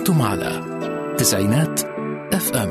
أنتم على تسعينات اف ام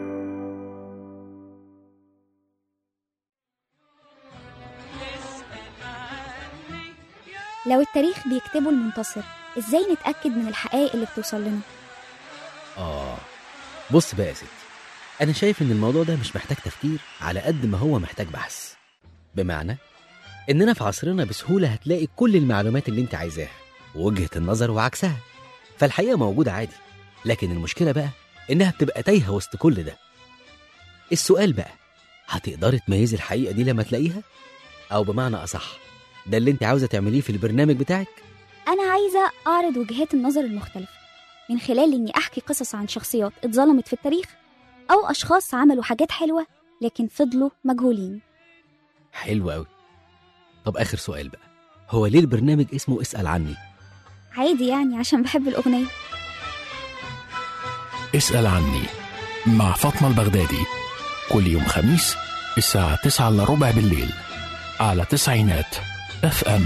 لو التاريخ بيكتبه المنتصر ازاي نتأكد من الحقائق اللي بتوصل لنا آه بص بقى يا ستي أنا شايف إن الموضوع ده مش محتاج تفكير على قد ما هو محتاج بحث بمعنى إننا في عصرنا بسهولة هتلاقي كل المعلومات اللي أنت عايزاها ووجهة النظر وعكسها فالحقيقة موجودة عادي لكن المشكلة بقى إنها بتبقى تايهة وسط كل ده السؤال بقى هتقدري تميزي الحقيقة دي لما تلاقيها؟ أو بمعنى أصح ده اللي أنت عاوزة تعمليه في البرنامج بتاعك؟ أنا عايزة أعرض وجهات النظر المختلفة من خلال إني أحكي قصص عن شخصيات اتظلمت في التاريخ أو أشخاص عملوا حاجات حلوة لكن فضلوا مجهولين حلو أوي طب آخر سؤال بقى هو ليه البرنامج اسمه اسأل عني؟ عادي يعني عشان بحب الأغنية اسأل عني مع فاطمة البغدادي كل يوم خميس الساعة 9 إلا ربع بالليل على تسعينات اف ام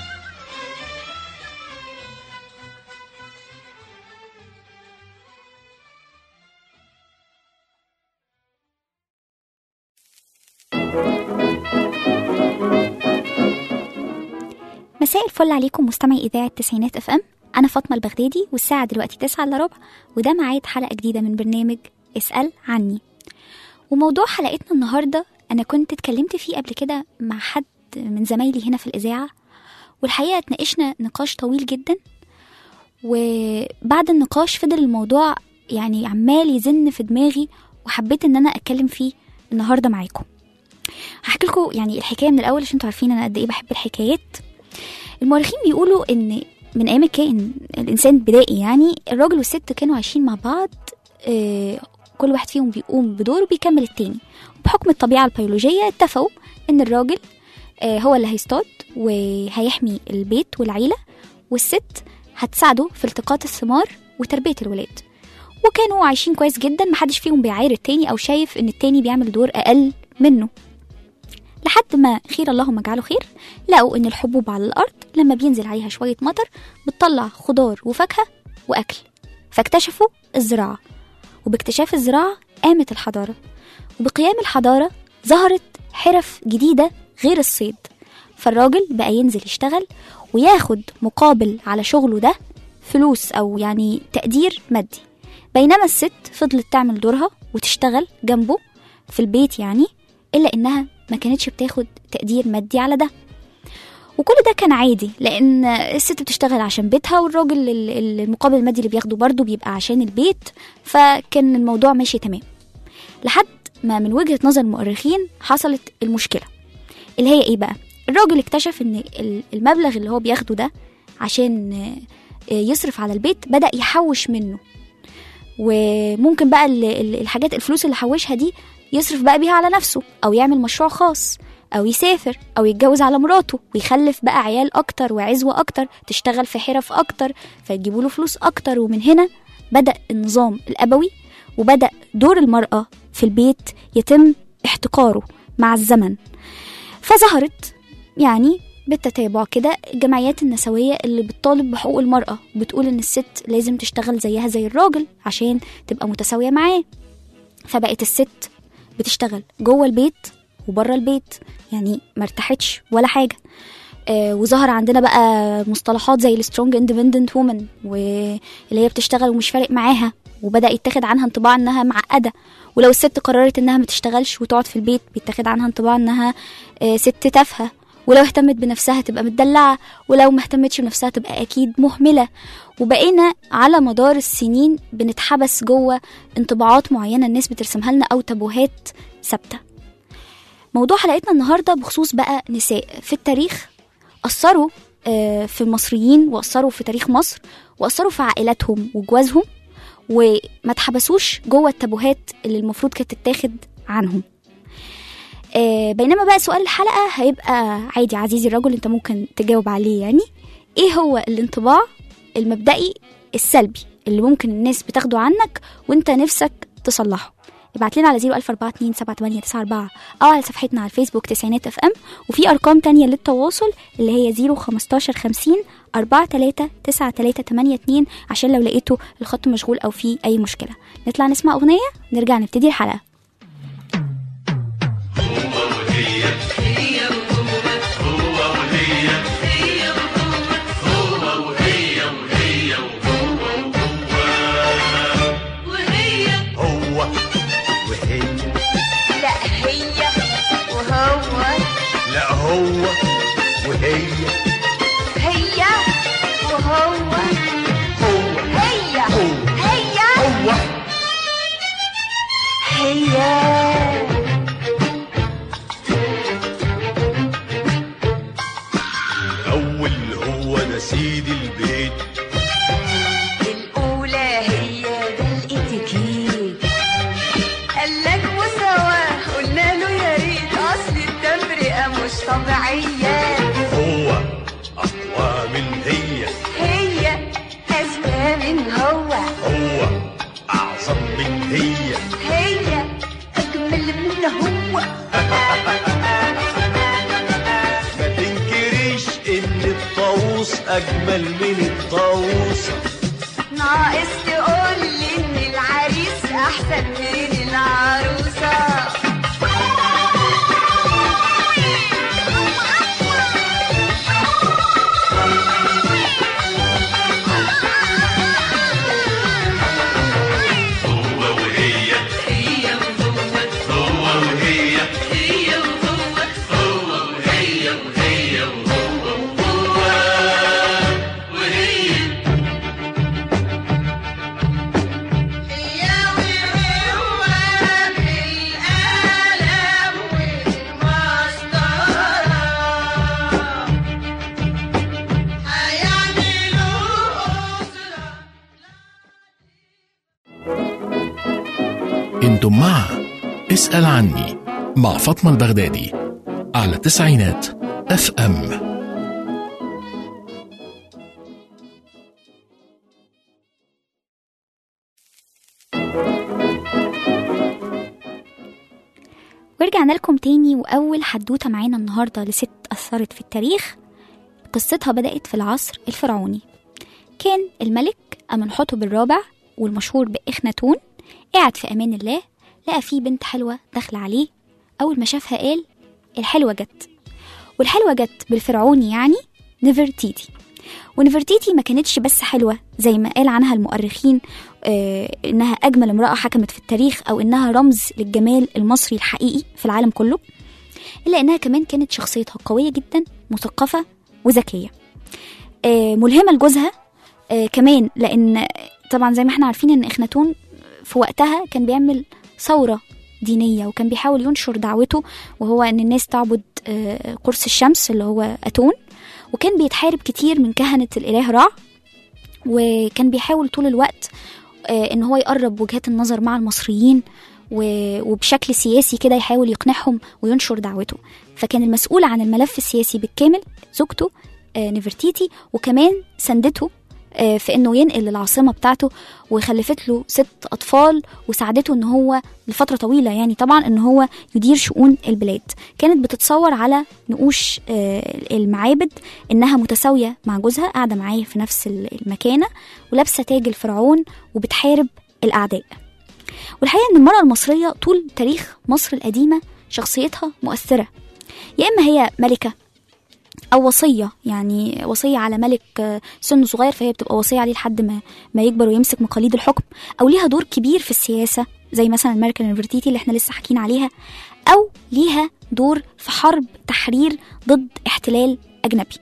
مساء الفل عليكم مستمعي إذاعة تسعينات اف ام أنا فاطمة البغدادي والساعة دلوقتي تسعة إلا ربع وده ميعاد حلقة جديدة من برنامج اسأل عني وموضوع حلقتنا النهاردة أنا كنت اتكلمت فيه قبل كده مع حد من زمايلي هنا في الإذاعة والحقيقة اتناقشنا نقاش طويل جدا وبعد النقاش فضل الموضوع يعني عمال يزن في دماغي وحبيت ان انا اتكلم فيه النهارده معاكم هحكي لكم يعني الحكايه من الاول عشان انتوا عارفين انا قد ايه بحب الحكايات المؤرخين بيقولوا ان من ايام الكائن الانسان البدائي يعني الراجل والست كانوا عايشين مع بعض آه، كل واحد فيهم بيقوم بدور وبيكمل التاني بحكم الطبيعه البيولوجيه اتفقوا ان الراجل آه، هو اللي هيصطاد وهيحمي البيت والعيله والست هتساعده في التقاط الثمار وتربيه الولاد وكانوا عايشين كويس جدا محدش فيهم بيعاير التاني او شايف ان التاني بيعمل دور اقل منه لحد ما خير اللهم اجعله خير لقوا ان الحبوب على الارض لما بينزل عليها شويه مطر بتطلع خضار وفاكهه واكل فاكتشفوا الزراعه وباكتشاف الزراعه قامت الحضاره وبقيام الحضاره ظهرت حرف جديده غير الصيد فالراجل بقى ينزل يشتغل وياخد مقابل على شغله ده فلوس او يعني تقدير مادي بينما الست فضلت تعمل دورها وتشتغل جنبه في البيت يعني الا انها ما كانتش بتاخد تقدير مادي على ده وكل ده كان عادي لان الست بتشتغل عشان بيتها والراجل ال- ال- المقابل المادي اللي بياخده برضه بيبقى عشان البيت فكان الموضوع ماشي تمام لحد ما من وجهة نظر المؤرخين حصلت المشكلة اللي هي ايه بقى الراجل اكتشف ان ال- المبلغ اللي هو بياخده ده عشان آه، يصرف على البيت بدأ يحوش منه وممكن بقى ال- ال- الحاجات الفلوس اللي حوشها دي يصرف بقى بيها على نفسه او يعمل مشروع خاص او يسافر او يتجوز على مراته ويخلف بقى عيال اكتر وعزوه اكتر تشتغل في حرف اكتر فيجيبوا له فلوس اكتر ومن هنا بدا النظام الابوي وبدا دور المراه في البيت يتم احتقاره مع الزمن فظهرت يعني بالتتابع كده الجمعيات النسوية اللي بتطالب بحقوق المرأة بتقول إن الست لازم تشتغل زيها زي الراجل عشان تبقى متساوية معاه فبقت الست بتشتغل جوه البيت وبره البيت يعني ما ارتاحتش ولا حاجة آه وظهر عندنا بقى مصطلحات زي السترونج اندبندنت وومن واللي هي بتشتغل ومش فارق معاها وبدا يتاخد عنها انطباع انها معقده ولو الست قررت انها ما تشتغلش وتقعد في البيت بيتاخد عنها انطباع انها آه ست تافهه ولو اهتمت بنفسها تبقى متدلعه ولو ما اهتمتش بنفسها تبقى اكيد مهمله وبقينا على مدار السنين بنتحبس جوه انطباعات معينه الناس بترسمها لنا او تابوهات ثابته موضوع حلقتنا النهارده بخصوص بقى نساء في التاريخ اثروا آه، في المصريين واثروا في تاريخ مصر واثروا في عائلاتهم وجوازهم وما اتحبسوش جوه التابوهات اللي المفروض كانت تتاخد عنهم آه، بينما بقى سؤال الحلقه هيبقى عادي عزيزي الرجل انت ممكن تجاوب عليه يعني ايه هو الانطباع المبدئي السلبي اللي ممكن الناس بتاخده عنك وانت نفسك تصلحه ابعت لنا على 014278994 او على صفحتنا على الفيسبوك تسعينات اف ام وفي ارقام تانية للتواصل اللي هي 015 50 أربعة تلاتة تسعة تلاتة تمانية اتنين عشان لو لقيتوا الخط مشغول أو فيه أي مشكلة نطلع نسمع أغنية نرجع نبتدي الحلقة هو وهي لا هي وهو لا هو وهي هي وهو هو هي هو هي هو هي الأول هو ده سيد البيت الأولى هي ده الاتيكيت قالك مساواة قلنا له يا ريت أصل التفرقة مش طبيعية هو أقوى من هي هي أذكى من هو هو أعظم من هي هي أجمل من هو ما تنكريش إن الطاووس أجمل من الطاووسة ناقص تقول لي إن العريس أحسن من العروسة انتم مع اسأل عني مع فاطمة البغدادي على تسعينات اف ام ورجعنا لكم تاني وأول حدوتة معانا النهاردة لست أثرت في التاريخ قصتها بدأت في العصر الفرعوني كان الملك أمنحتب الرابع والمشهور بإخناتون قاعد في أمان الله لقى فيه بنت حلوة داخلة عليه أول ما شافها قال الحلوة جت والحلوة جت بالفرعوني يعني نفرتيتي ونفرتيتي ما كانتش بس حلوة زي ما قال عنها المؤرخين آه إنها أجمل امرأة حكمت في التاريخ أو إنها رمز للجمال المصري الحقيقي في العالم كله إلا إنها كمان كانت شخصيتها قوية جدا مثقفة وذكية آه ملهمة لجوزها آه كمان لأن طبعا زي ما احنا عارفين إن إخناتون في وقتها كان بيعمل ثورة دينية وكان بيحاول ينشر دعوته وهو إن الناس تعبد آه، قرص الشمس اللي هو أتون وكان بيتحارب كتير من كهنة الإله رع وكان بيحاول طول الوقت آه، إن هو يقرب وجهات النظر مع المصريين و- وبشكل سياسي كده يحاول يقنعهم وينشر دعوته فكان المسؤول عن الملف السياسي بالكامل زوجته آه، نفرتيتي وكمان سندته آه، في انه ينقل العاصمه بتاعته وخلفت له ست اطفال وساعدته ان هو لفتره طويله يعني طبعا ان هو يدير شؤون البلاد كانت بتتصور على نقوش آه، المعابد انها متساويه مع جوزها قاعده معاه في نفس المكانه ولابسه تاج الفرعون وبتحارب الاعداء والحقيقه ان المراه المصريه طول تاريخ مصر القديمه شخصيتها مؤثره يا اما هي ملكه او وصيه يعني وصيه على ملك آه، سنه صغير فهي بتبقى وصيه عليه لحد ما ما يكبر ويمسك مقاليد الحكم او ليها دور كبير في السياسه زي مثلا الميركل نفرتيتي اللي احنا لسه حكينا عليها او ليها دور في حرب تحرير ضد احتلال اجنبي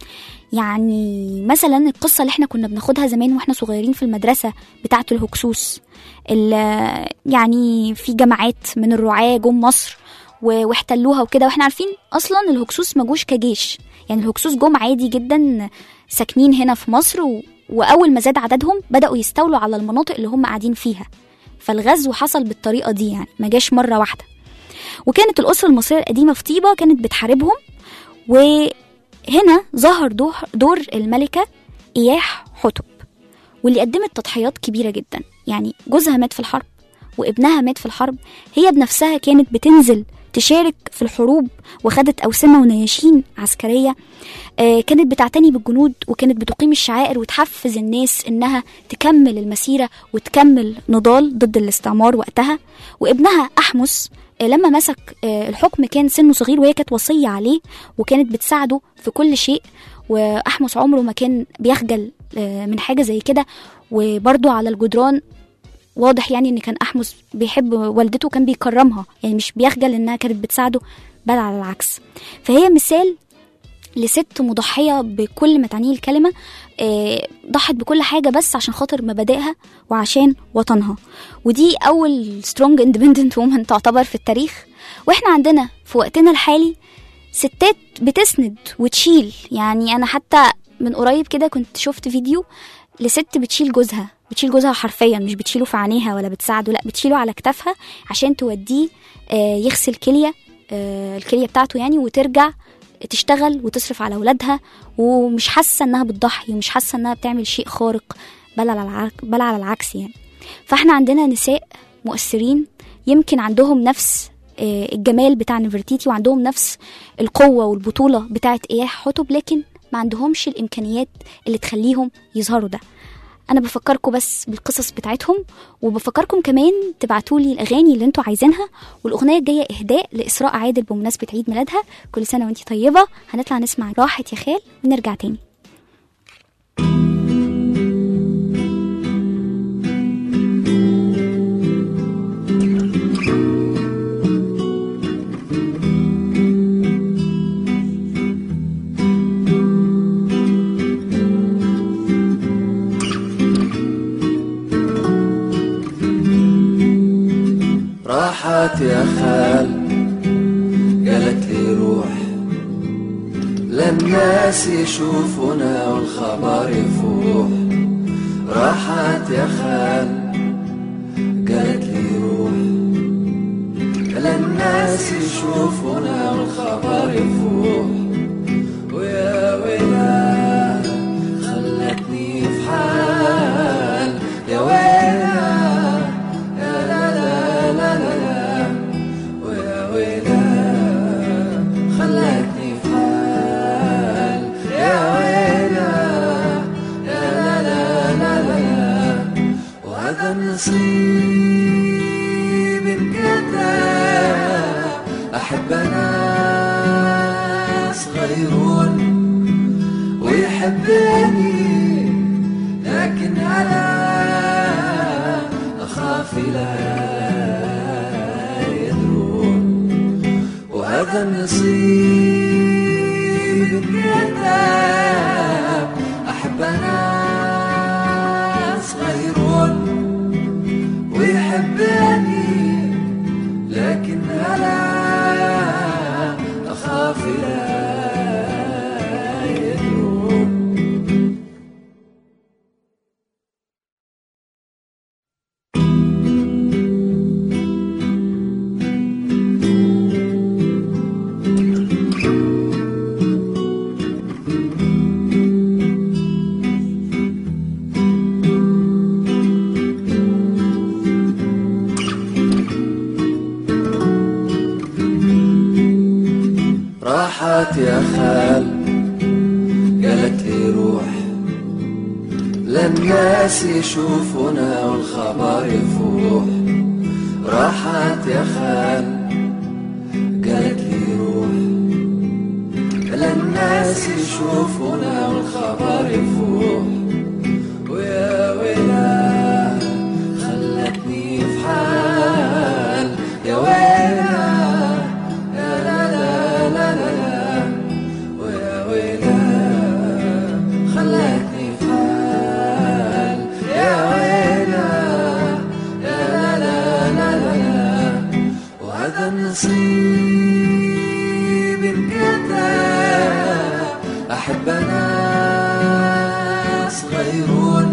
يعني مثلا القصة اللي احنا كنا بناخدها زمان واحنا صغيرين في المدرسة بتاعة الهكسوس ال- يعني في جماعات من الرعاة جم مصر و- واحتلوها وكده واحنا عارفين اصلا الهكسوس ما جوش كجيش يعني الهكسوس جم عادي جدا ساكنين هنا في مصر و... واول ما زاد عددهم بداوا يستولوا على المناطق اللي هم قاعدين فيها فالغزو حصل بالطريقه دي يعني ما جاش مره واحده وكانت الاسره المصريه القديمه في طيبه كانت بتحاربهم وهنا ظهر دور, دور الملكه اياح حتب واللي قدمت تضحيات كبيره جدا يعني جوزها مات في الحرب وابنها مات في الحرب هي بنفسها كانت بتنزل تشارك في الحروب وخدت أوسمة ونياشين عسكرية آه، كانت بتعتني بالجنود وكانت بتقيم الشعائر وتحفز الناس إنها تكمل المسيرة وتكمل نضال ضد الاستعمار وقتها وابنها أحمس آه، لما مسك آه، الحكم كان سنه صغير وهي كانت وصية عليه وكانت بتساعده في كل شيء وأحمس عمره ما كان بيخجل آه، من حاجة زي كده وبرضه على الجدران واضح يعني ان كان احمس بيحب والدته وكان بيكرمها يعني مش بيخجل انها كانت بتساعده بل على العكس فهي مثال لست مضحية بكل ما تعنيه الكلمة آه، ضحت بكل حاجة بس عشان خاطر مبادئها وعشان وطنها ودي أول سترونج اندبندنت وومن تعتبر في التاريخ واحنا عندنا في وقتنا الحالي ستات بتسند وتشيل يعني أنا حتى من قريب كده كنت شفت فيديو لست بتشيل جوزها بتشيل جوزها حرفيا مش بتشيله في عينيها ولا بتساعده لا بتشيله على كتافها عشان توديه آه، يغسل كلية آه، الكلية بتاعته يعني وترجع تشتغل وتصرف على أولادها ومش حاسة إنها بتضحي ومش حاسة إنها بتعمل شيء خارق بل على العكس, بل على العكس يعني فاحنا عندنا نساء مؤثرين يمكن عندهم نفس آه، الجمال بتاع نفرتيتي وعندهم نفس القوة والبطولة بتاعت إياح حطب لكن ما عندهمش الإمكانيات اللي تخليهم يظهروا ده انا بفكركم بس بالقصص بتاعتهم وبفكركم كمان تبعتوا لي الاغاني اللي انتوا عايزينها والاغنيه الجايه اهداء لاسراء عادل بمناسبه عيد ميلادها كل سنه وانتي طيبه هنطلع نسمع راحت يا خال ونرجع تاني راحت يا خال قالت لي روح للناس يشوفونا والخبر يفوح راحت يا خال قالت لي روح للناس يشوفونا والخبر يفوح ويا ويلا خلتني في حال يا ويلا يا لا لا لا لا لا ويا ويلا خلتني في حال يا ويلا يا لا لا لا لا لا وهذا النصيب انكتب أحب ناس غيرون ويحبني لكن أنا أخاف لا يدرون وهذا النصيب انكتب أحب ناس غيرون ويحبني لكن أنا أخاف لا يدرون راحت يا خال قالت لي روح للناس يشوفونا والخبر يفوح راحت يا خال قالت لي روح للناس يشوفونا والخبر يفوح ويا ويلا خلتني في حال يا ويلا يا لا لا لا لا لا ويا ويلا خلتني في حال يا ويلا يا لا لا لا لا لا وهذا النصيب انكتب أحب ناس غيرون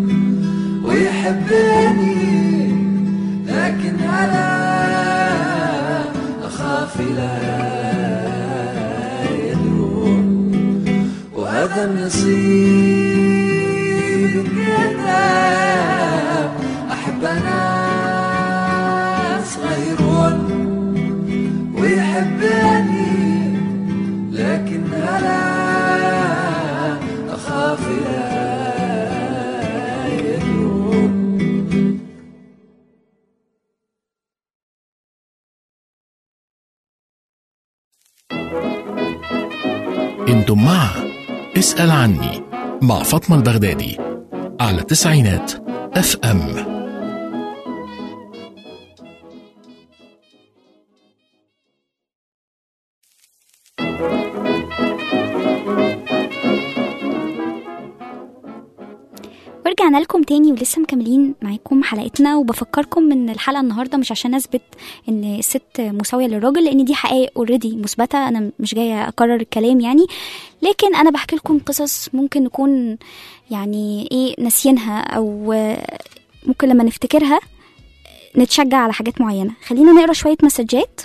ويحبني لكن أنا أخاف لا يدرون وهذا النصيب انكتب أحب ناس غيرون ويحبني أنتم مع اسأل عني مع فاطمة البغدادي على تسعينات اف ام ورجعنا لكم تاني ولسه مكملين معاكم حلقتنا وبفكركم ان الحلقه النهارده مش عشان اثبت ان الست مساويه للراجل لان دي حقائق اوريدي مثبته انا مش جايه اكرر الكلام يعني لكن انا بحكي لكم قصص ممكن نكون يعني ايه ناسيينها او آه، ممكن لما نفتكرها نتشجع على حاجات معينه خلينا نقرا شويه مسجات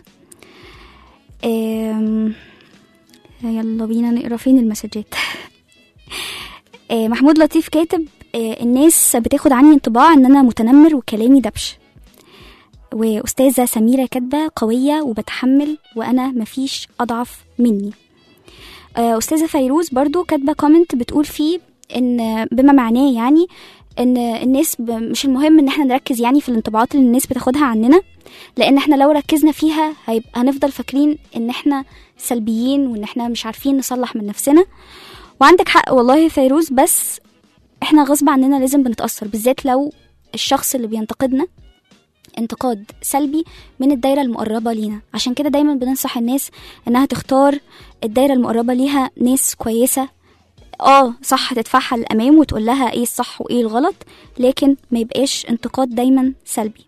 آم، يلا بينا نقرا فين المسجات آه، محمود لطيف كاتب آه، الناس بتاخد عني انطباع ان انا متنمر وكلامي دبش واستاذه سميره كاتبه قويه وبتحمل وانا مفيش اضعف مني آه، استاذه فيروز برضو كاتبه كومنت بتقول فيه ان بما معناه يعني ان الناس ب... مش المهم ان احنا نركز يعني في الانطباعات اللي الناس بتاخدها عننا لان احنا لو ركزنا فيها هيبقى هنفضل فاكرين ان احنا سلبيين وان احنا مش عارفين نصلح من نفسنا وعندك حق والله يا فيروز بس احنا غصب عننا لازم بنتأثر بالذات لو الشخص اللي بينتقدنا انتقاد سلبي من الدايرة المقربة لينا عشان كده دايما بننصح الناس انها تختار الدايرة المقربة ليها ناس كويسة اه صح تدفعها للامام وتقول لها ايه الصح وايه الغلط لكن ما يبقاش انتقاد دايما سلبي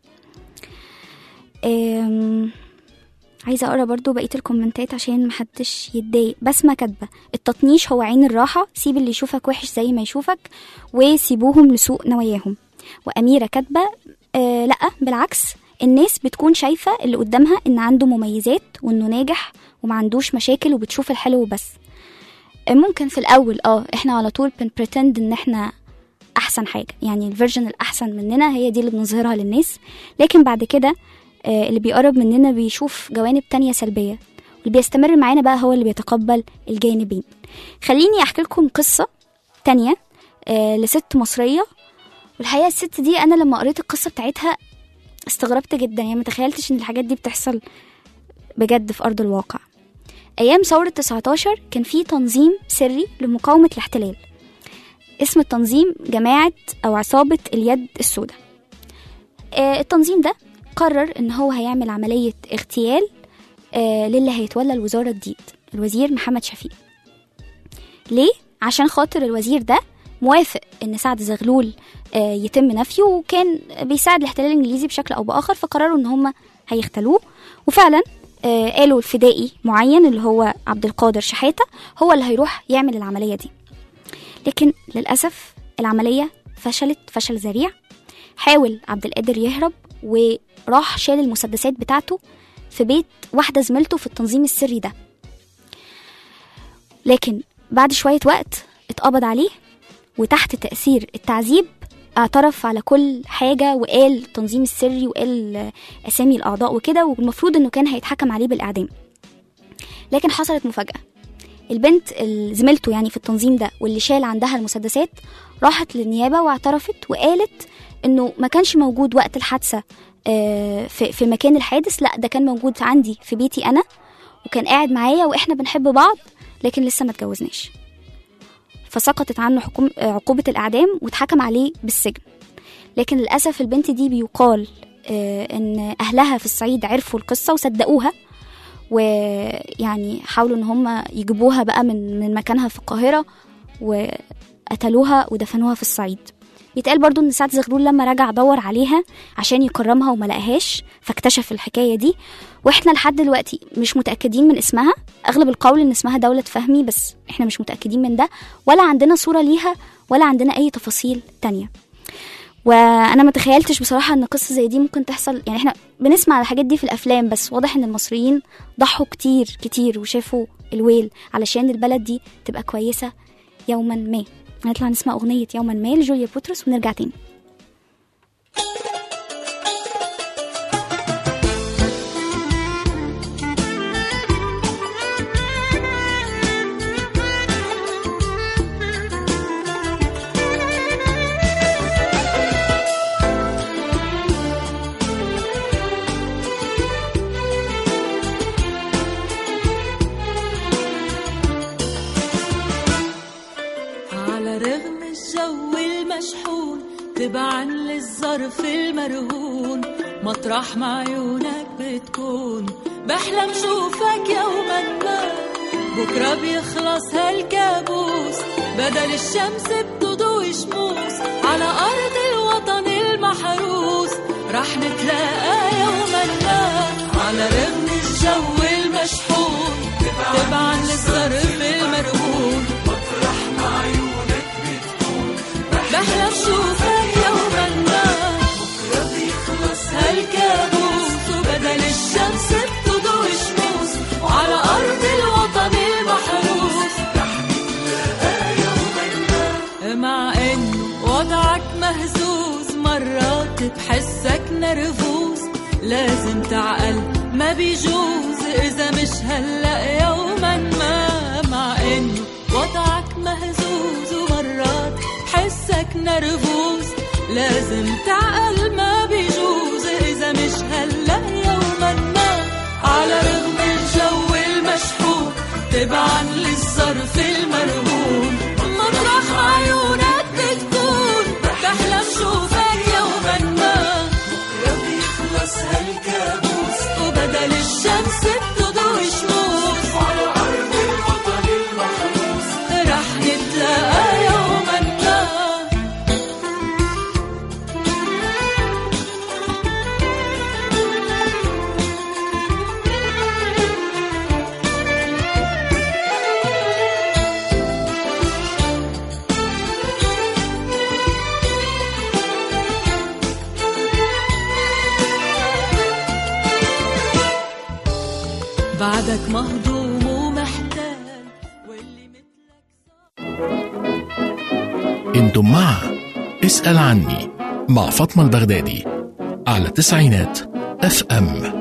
أم... عايزه اقرا برضو بقيه الكومنتات عشان محدش يتضايق بسمه كاتبه التطنيش هو عين الراحه سيب اللي يشوفك وحش زي ما يشوفك وسيبوهم لسوء نواياهم واميره كاتبه آه لا بالعكس الناس بتكون شايفه اللي قدامها ان عنده مميزات وانه ناجح وما عندوش مشاكل وبتشوف الحلو بس آه، ممكن في الاول اه احنا على طول بنبريتند ان احنا احسن حاجه يعني الفيرجن الاحسن مننا هي دي اللي بنظهرها للناس لكن بعد كده آه، اللي بيقرب مننا بيشوف جوانب تانية سلبية واللي بيستمر معانا بقى هو اللي بيتقبل الجانبين خليني احكي لكم قصة تانية آه، لست مصرية والحقيقة الست دي انا لما قريت القصة بتاعتها استغربت جدا يعني متخيلتش ان الحاجات دي بتحصل بجد في ارض الواقع ايام ثورة 19 كان في تنظيم سري لمقاومة الاحتلال اسم التنظيم جماعة او عصابة اليد السوداء آه، التنظيم ده قرر ان هو هيعمل عملية اغتيال آه، للي هيتولى الوزارة جديد الوزير محمد شفيق ليه؟ عشان خاطر الوزير ده موافق ان سعد زغلول آه، يتم نفيه وكان بيساعد الاحتلال الانجليزي بشكل او باخر فقرروا ان هم هيختلوه وفعلا آه، قالوا الفدائي معين اللي هو عبد القادر شحاته هو اللي هيروح يعمل العمليه دي لكن للاسف العمليه فشلت فشل ذريع حاول عبد القادر يهرب وراح شال المسدسات بتاعته في بيت واحدة زميلته في التنظيم السري ده لكن بعد شوية وقت اتقبض عليه وتحت تأثير التعذيب اعترف على كل حاجة وقال التنظيم السري وقال أسامي الأعضاء وكده والمفروض إنه كان هيتحكم عليه بالإعدام لكن حصلت مفاجأة البنت ال- زميلته يعني في التنظيم ده واللي شال عندها المسدسات راحت للنيابة واعترفت وقالت إنه ما كانش موجود وقت الحادثة آه، في في مكان الحادث لا ده كان موجود عندي في بيتي أنا وكان قاعد معايا وإحنا بنحب بعض لكن لسه ما اتجوزناش فسقطت عنه حكم آه، عقوبة الإعدام واتحكم عليه بالسجن لكن للأسف البنت دي بيقال آه، إن أهلها في الصعيد عرفوا القصة وصدقوها ويعني حاولوا إن هم يجيبوها بقى من من مكانها في القاهرة وقتلوها ودفنوها في الصعيد بيتقال برضو ان سعد زغلول لما رجع دور عليها عشان يكرمها وما لقاهاش فاكتشف الحكايه دي واحنا لحد دلوقتي مش متاكدين من اسمها اغلب القول ان اسمها دوله فهمي بس احنا مش متاكدين من ده ولا عندنا صوره ليها ولا عندنا اي تفاصيل تانية وانا ما تخيلتش بصراحه ان قصه زي دي ممكن تحصل يعني احنا بنسمع على الحاجات دي في الافلام بس واضح ان المصريين ضحوا كتير كتير وشافوا الويل علشان البلد دي تبقى كويسه يوما ما هنطلع نسمع اغنيه يوما ما لجوليا بوتروس ونرجع تاني تبعا للظرف المرهون مطرح ما عيونك بتكون بحلم شوفك يوما ما بكرة بيخلص هالكابوس بدل الشمس بتضوي شموس على أرض الوطن المحروس رح نتلاقى يوما ما على رغم الجو المشحون تبعا للظرف المرهون مطرح ما عيونك بتكون بحلم شوفك يوما ما بكرة بيخلص هالكابوس وبدل الشمس بتضوي شموس وعلى أرض الوطن المحروس رح نتلاقى يوما ما مع إنه وضعك مهزوز مرات بحسك نرفوز لازم تعقل ما بيجوز إذا مش هلأ يوما ما مع إنه وضعك مهزوز ومرات بحسك نرفوز لازم تعقل ما بيجوز إذا مش هلأ يوما ما على رغم الجو المشحون تبعا للظرف المرهون مطرح ما عيونك بتكون بحلم شوفك يوما ما بكرة بيخلص هالكابوس وبدل الشمس بتضوي شموس على أرض الوطن المحروس رح نتلاقى يوما ما بعدك مهضوم ومحتال واللي مثلك انتم مع اسأل عني مع فاطمة البغدادي على تسعينات اف ام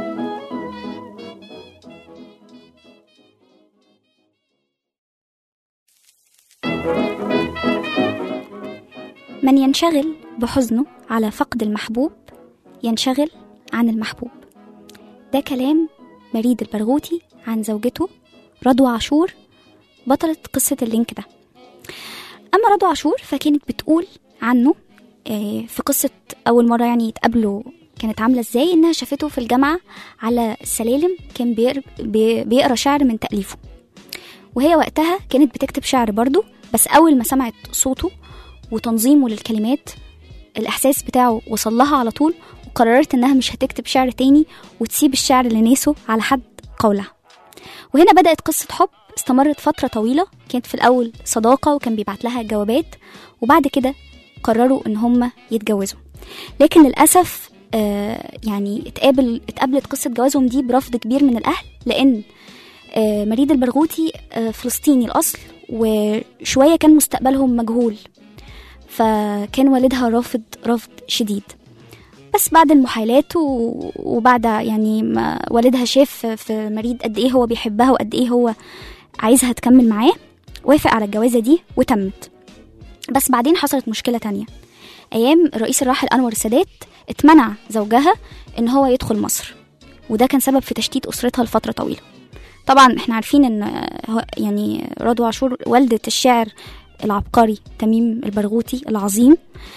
من ينشغل بحزنه على فقد المحبوب ينشغل عن المحبوب ده كلام مريد البرغوثي عن زوجته رضوى عاشور بطلة قصة اللينك ده أما رضوى عاشور فكانت بتقول عنه آه، في قصة أول مرة يعني يتقابلوا كانت عاملة ازاي إنها شافته في الجامعة على السلالم كان بيقر- بي- بيقرا شعر من تأليفه وهي وقتها كانت بتكتب شعر برضه بس أول ما سمعت صوته وتنظيمه للكلمات الإحساس بتاعه وصل لها على طول وقررت إنها مش هتكتب شعر تاني وتسيب الشعر لناسه على حد قولها وهنا بدأت قصة حب استمرت فترة طويلة كانت في الأول صداقة وكان بيبعت لها جوابات وبعد كده قرروا إن هما يتجوزوا لكن للأسف آه يعني اتقابل اتقابلت قصة جوازهم دي برفض كبير من الأهل لأن آه مريد البرغوثي آه فلسطيني الأصل وشوية كان مستقبلهم مجهول فكان والدها رافض رفض شديد بس بعد المحايلات و- وبعد يعني ما والدها شاف في مريد قد ايه هو بيحبها وقد ايه هو عايزها تكمل معاه وافق على الجوازة دي وتمت بس بعدين حصلت مشكلة تانية أيام الرئيس الراحل أنور السادات اتمنع زوجها إن هو يدخل مصر وده كان سبب في تشتيت أسرتها لفترة طويلة طبعا احنا عارفين ان هو- يعني رضوى عاشور والدة الشاعر العبقري تميم البرغوثي العظيم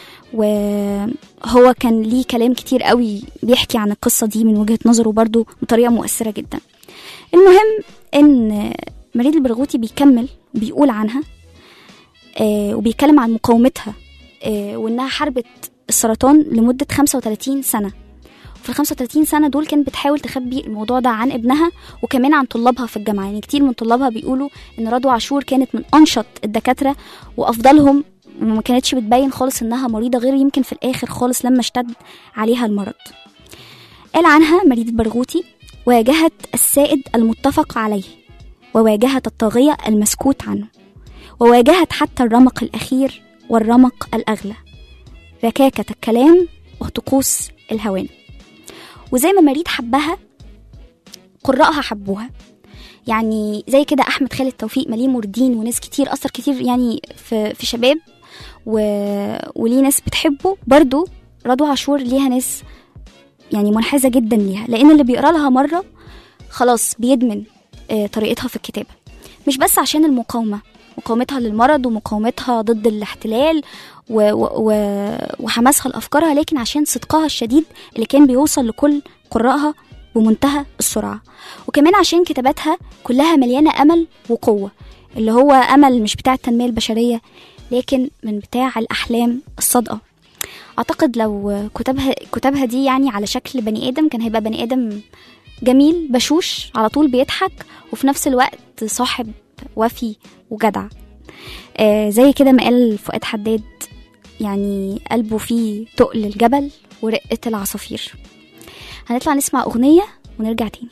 وهو كان ليه كلام كتير قوي بيحكي عن القصة دي من وجهة نظره برضو بطريقة مؤثرة جدا المهم ان مريد البرغوثي بيكمل بيقول عنها آه وبيتكلم عن مقاومتها آه وانها حاربت السرطان لمدة 35 سنة في ال 35 سنة دول كانت بتحاول تخبي الموضوع ده عن ابنها وكمان عن طلابها في الجامعة يعني كتير من طلابها بيقولوا إن رضوى عاشور كانت من أنشط الدكاترة وأفضلهم وما كانتش بتبين خالص إنها مريضة غير يمكن في الآخر خالص لما اشتد عليها المرض قال عنها مريض البرغوثي واجهت السائد المتفق عليه وواجهت الطاغية المسكوت عنه وواجهت حتى الرمق الأخير والرمق الأغلى ركاكة الكلام وطقوس الهوان وزي ما مريد حبها قراءها حبوها يعني زي كده احمد خالد توفيق مليه مردين وناس كتير اثر كتير يعني في في شباب و... وليه ناس بتحبه برضو رضوى عاشور ليها ناس يعني منحازه جدا ليها لان اللي بيقرا لها مره خلاص بيدمن آه، طريقتها في الكتابه مش بس عشان المقاومه مقاومتها للمرض ومقاومتها ضد الاحتلال و و و وحماسها لأفكارها لكن عشان صدقها الشديد اللي كان بيوصل لكل قراءها بمنتهى السرعة وكمان عشان كتاباتها كلها مليانة أمل وقوة اللي هو أمل مش بتاع التنمية البشرية لكن من بتاع الأحلام الصادقة أعتقد لو كتبها كتابها دي يعني على شكل بني آدم كان هيبقى بني آدم جميل بشوش على طول بيضحك وفي نفس الوقت صاحب وفي وجدع آه زي كده ما قال فؤاد حداد يعني قلبه فيه تقل الجبل ورقة العصافير هنطلع نسمع أغنية ونرجع تاني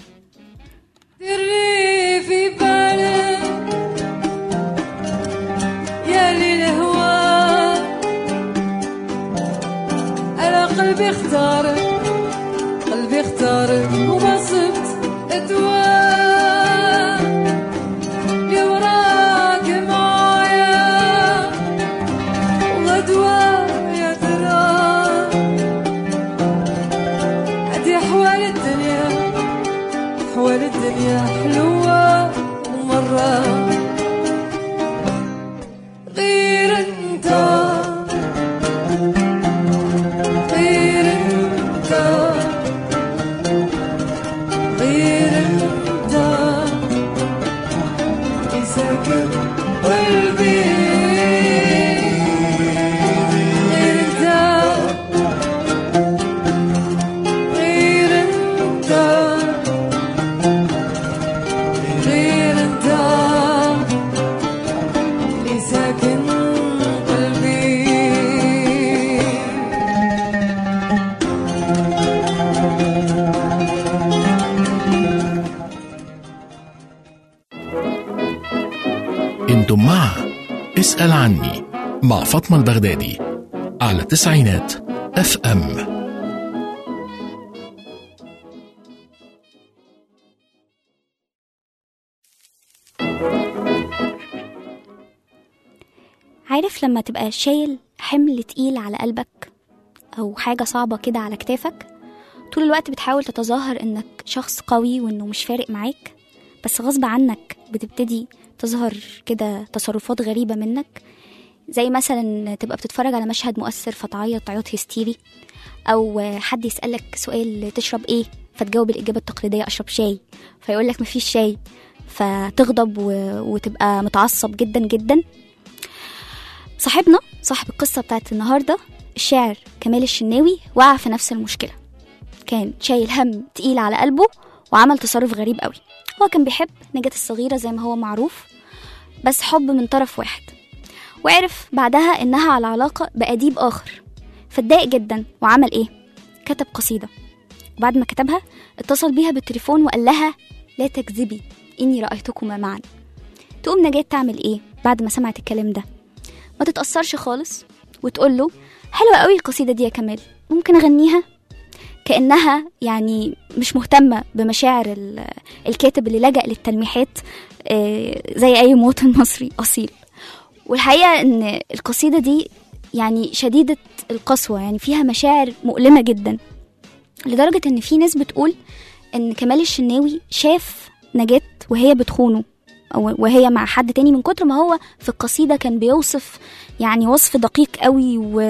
دري في بالك يا للهوى انا قلبي اختارك قلبي اختارك وما صبت ادواء اللي وراك معايا وغدوة يا ترى هدي احوال الدنيا أحوال الدنيا حلوة ومرة غير انت غير انت غير انت اللي ساكن قلبي غير انت غير انت غير انت اللي ساكن قلبي انتم مع اسأل عني مع فاطمة البغدادي على تسعينات اف ام عارف لما تبقى شايل حمل تقيل على قلبك أو حاجة صعبة كده على كتافك طول الوقت بتحاول تتظاهر إنك شخص قوي وإنه مش فارق معاك بس غصب عنك بتبتدي تظهر كده تصرفات غريبة منك زي مثلا تبقى بتتفرج على مشهد مؤثر فتعيط عياط هستيري أو حد يسألك سؤال تشرب إيه فتجاوب الإجابة التقليدية أشرب شاي فيقولك مفيش شاي فتغضب و... وتبقى متعصب جدا جدا صاحبنا صاحب القصة بتاعت النهاردة الشاعر كمال الشناوي وقع في نفس المشكلة كان شايل هم تقيل على قلبه وعمل تصرف غريب قوي هو كان بيحب نجاة الصغيرة زي ما هو معروف بس حب من طرف واحد وعرف بعدها إنها على علاقة بأديب آخر فاتضايق جدا وعمل إيه؟ كتب قصيدة وبعد ما كتبها اتصل بيها بالتليفون وقال لها لا تكذبي إني رأيتكما معا تقوم نجاة تعمل إيه بعد ما سمعت الكلام ده ما تتأثرش خالص وتقول له حلوة قوي القصيدة دي يا كمال ممكن أغنيها كأنها يعني مش مهتمة بمشاعر ال- الكاتب اللي لجأ للتلميحات آه، زي أي مواطن مصري أصيل والحقيقة إن القصيدة دي يعني شديدة القسوة يعني فيها مشاعر مؤلمة جدا لدرجة إن في ناس بتقول إن كمال الشناوي شاف نجاة وهي بتخونه أو وهي مع حد تاني من كتر ما هو في القصيدة كان بيوصف يعني وصف دقيق قوي و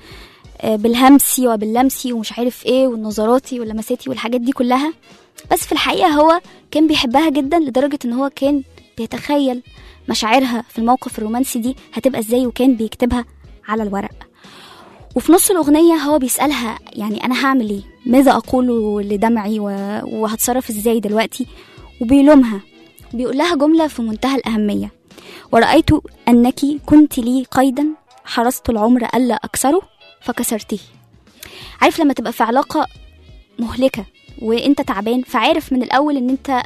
آه، بالهمسي وباللمسي ومش عارف ايه والنظراتي واللمساتي والحاجات دي كلها بس في الحقيقة هو كان بيحبها جدا لدرجة ان هو كان بيتخيل مشاعرها في الموقف الرومانسي دي هتبقى ازاي وكان بيكتبها على الورق وفي نص الأغنية هو بيسألها يعني أنا هعمل إيه؟ ماذا أقول لدمعي و... وهتصرف إزاي دلوقتي؟ وبيلومها بيقول لها جملة في منتهى الأهمية ورأيت أنك كنت لي قيدا حرصت العمر ألا أكسره فكسرته عارف لما تبقى في علاقة مهلكة وانت تعبان فعارف من الأول ان انت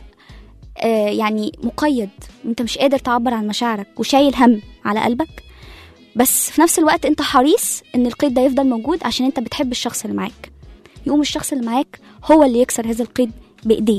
آه يعني مقيد وانت مش قادر تعبر عن مشاعرك وشايل هم على قلبك بس في نفس الوقت انت حريص ان القيد ده يفضل موجود عشان انت بتحب الشخص اللي معاك يقوم الشخص اللي معاك هو اللي يكسر هذا القيد بايديه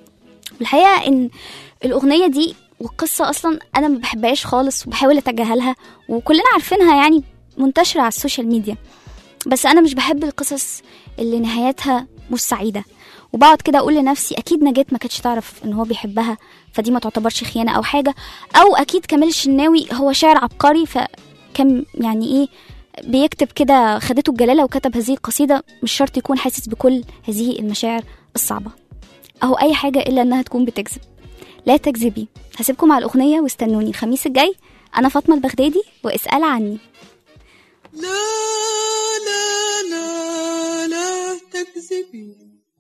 الحقيقه ان الاغنيه دي والقصه اصلا انا ما بحبهاش خالص وبحاول اتجاهلها وكلنا عارفينها يعني منتشره على السوشيال ميديا بس انا مش بحب القصص اللي نهايتها مش سعيده وبقعد كده اقول لنفسي اكيد نجاة ما كانتش تعرف ان هو بيحبها فدي ما تعتبرش خيانه او حاجه او اكيد كمال الشناوي هو شاعر عبقري فكان يعني ايه بيكتب كده خدته الجلالة وكتب هذه القصيدة مش شرط يكون حاسس بكل هذه المشاعر الصعبة أهو أي حاجة إلا إنها تكون بتكذب لا تكذبي هسيبكم على الأغنية واستنوني الخميس الجاي أنا فاطمة البغدادي واسأل عني لا لا لا لا تكذبي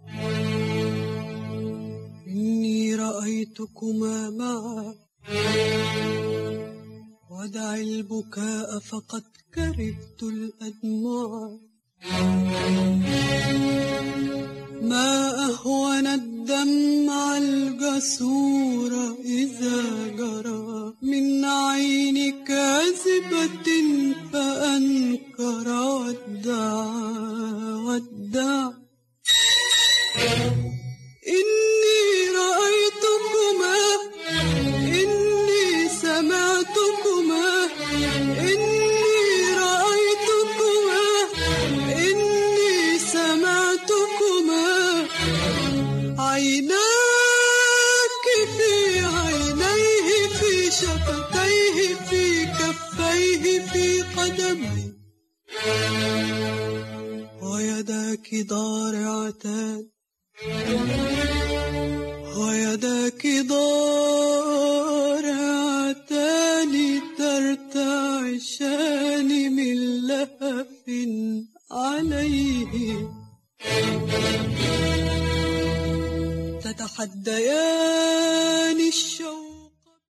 إني رأيتكما معا ودع البكاء فقد كرهت الأدمع ما أهون الدمع الجسور إذا جرى من عين كاذبة فأنكر ودع ودع إني رأيتكما إني سمعتكما إني رأيتكما إني سمعتكما عيناك في عينيه في شفتيه في كفيه في قدميه ويداك ضارعتان ويداك ضارعتان ترتعشان من لهف عليه تتحديان